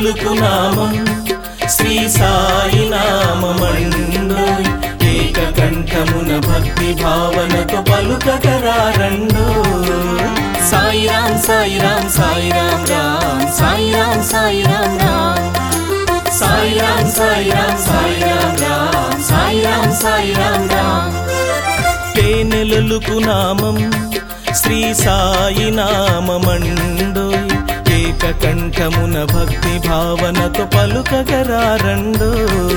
తేనెలలుకు నామం శ్రీ సాయి నామమండోయ్ ఏకకంఠమున భక్తి భావనతో పలుకగరారండో సాయిరాం సాయిరాం సాయిరాం రామ్ సాయిరాం సాయిరాం రామ్ సాయిరాం సాయిరాం సాయిరాం రామ్ సాయిరాం సాయిరాం రామ్ తేనెలలుకు నామం శ్రీ సాయి నామమండోయ్ ఏకకంఠమున భక్తి భావనతో పలుకగరారండో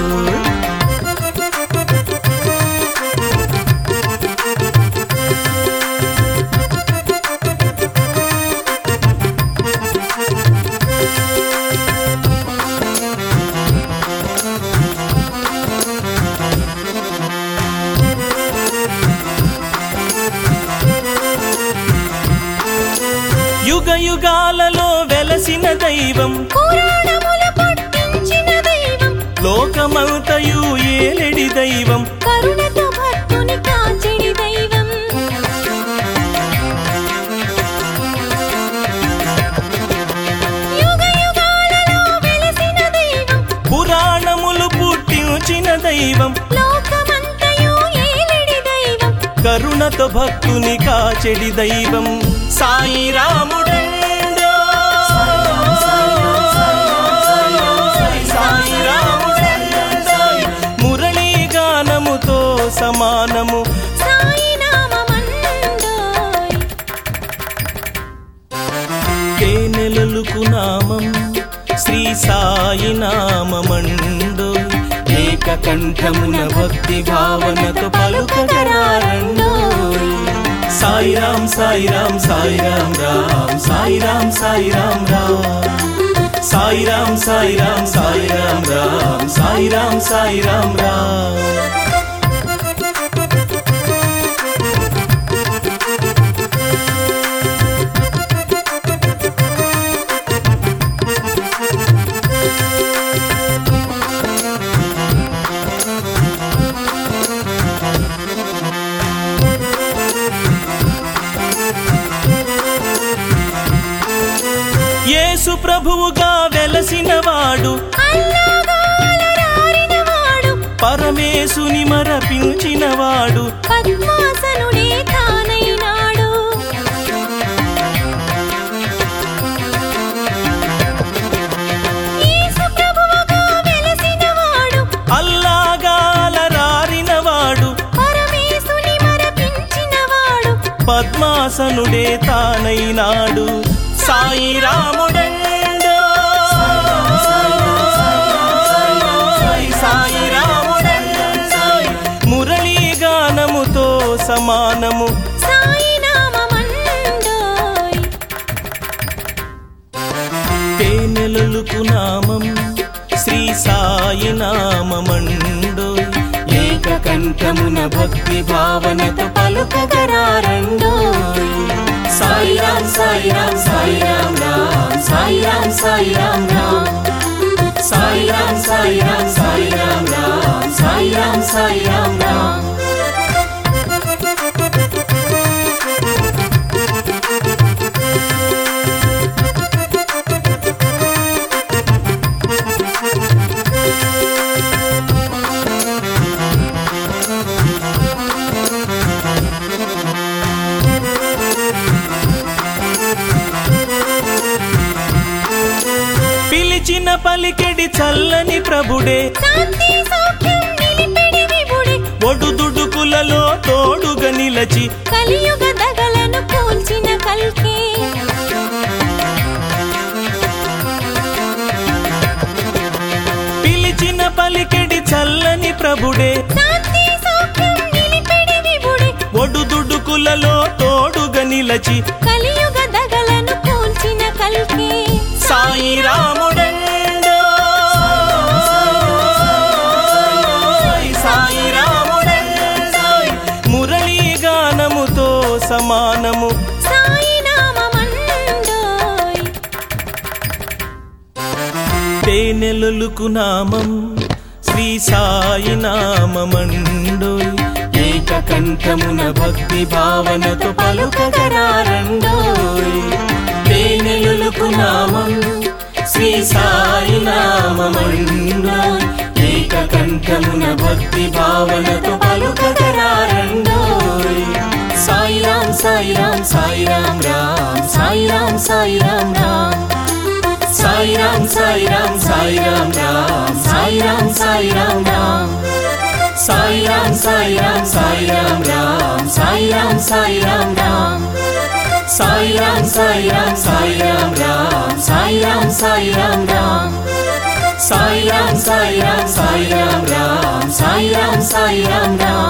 యుగ యుగాలలో వెలసిన దైవం పురాణముల పుట్టించిన దైవం లోకమంతయు ఏలెడి దైవం కరుణతో భక్తుని కాచెడి దైవం యుగ యుగాలలో వెలసిన దైవం పురాణములు పుట్టించిన దైవం లోకమంతయు ఏలిడి దైవం కరుణతో భక్తుని కాచెడి దైవం సాయి రాముడండో సాయి రాముడండోయ్. మురళీ గానముతో సమానము సాయి నామమందోయ్ తేనెలలుకు నామం శ్రీ సాయి నామమండో ఏకకంఠమున భక్తి భావనతో పలుకగరారండో సాయిరాం సాయిరాం సాయిరాం రామ్ సాయిరాం సాయిరాం రామ్ సాయిరాం సాయిరాం సాయిరాం రామ్ సాయిరాం సాయిరాం రామ్ యేసు ప్రభువుగా వెలసినవాడు అల్లాగాలరారినవాడు పరమేశుని మరపించినవాడు పద్మాసనుడే తానైనాడు యేసు ప్రభువుగా వెలసినవాడు అల్లాగాలరారినవాడు పరమేశుని మరపించినవాడు పద్మాసనుడే తానైనాడు సాయి రాముడండో సాయి రాముడండోయ్. మురళీ గానముతో సమానము సాయి నామమందోయ్ తేనెలలుకు నామం శ్రీ సాయి నామమండోయ్ ఏకకంఠమున భక్తి భావనతో పలుకగరారండోయ్ సాయిరాం సాయిరాం సాయిరాం రామ్ సాయిరాం సాయిరాం రామ్ సాయిరాం సాయిరాం సాయిరాం రామ్ సాయిరాం సాయిరాం రామ్ పిలిచిన పలికెడి చల్లని ప్రభుడే శాంతి సౌఖ్యం నిలిపెడి విభుడే ఒడుదుడుకులలో తోడుగా నిలచి కలియుగ దగలను కూల్చిన కల్కే పిలిచిన పలికెడి చల్లని ప్రభుడే శాంతి సౌఖ్యం నిలిపెడి విభుడే ఒడుదుడుకులలో తోడుగా నిలచి కలియుగ దగలను కూల్చిన కల్కే సాయి రాముడండో సాయి రాముడండోయ్. మురళీ గానముతో సమానము సాయి నామమందోయ్ తేనెలలుకు నామం శ్రీ సాయి నామమండోయ్ ఏకకంఠమున భక్తి భావనతో పలుకగరారండోయ్ తేనెలలుకు నామం శ్రీ సాయి భక్తి భావనతో పలుకగరారండోయ్ సాయిరాం సాయిరాం సాయిరాం రామ్ సాయిరాం సాయిరాం రామ్ సాయిరాం సాయిరాం సాయిరాం రామ్ సాయిరాం సాయిరాం రామ్ సాయిరాం సాయిరాం సాయిరాం రామ్ సాయిరాం సాయిరాం రామ్ సాయిరాం సాయిరాం సాయిరాం రామ్ సాయిరాం సాయిరాం రామ్ సాయిరాం సాయిరాం సాయిరాం రామ్ సాయిరాం సాయిరాం రామ్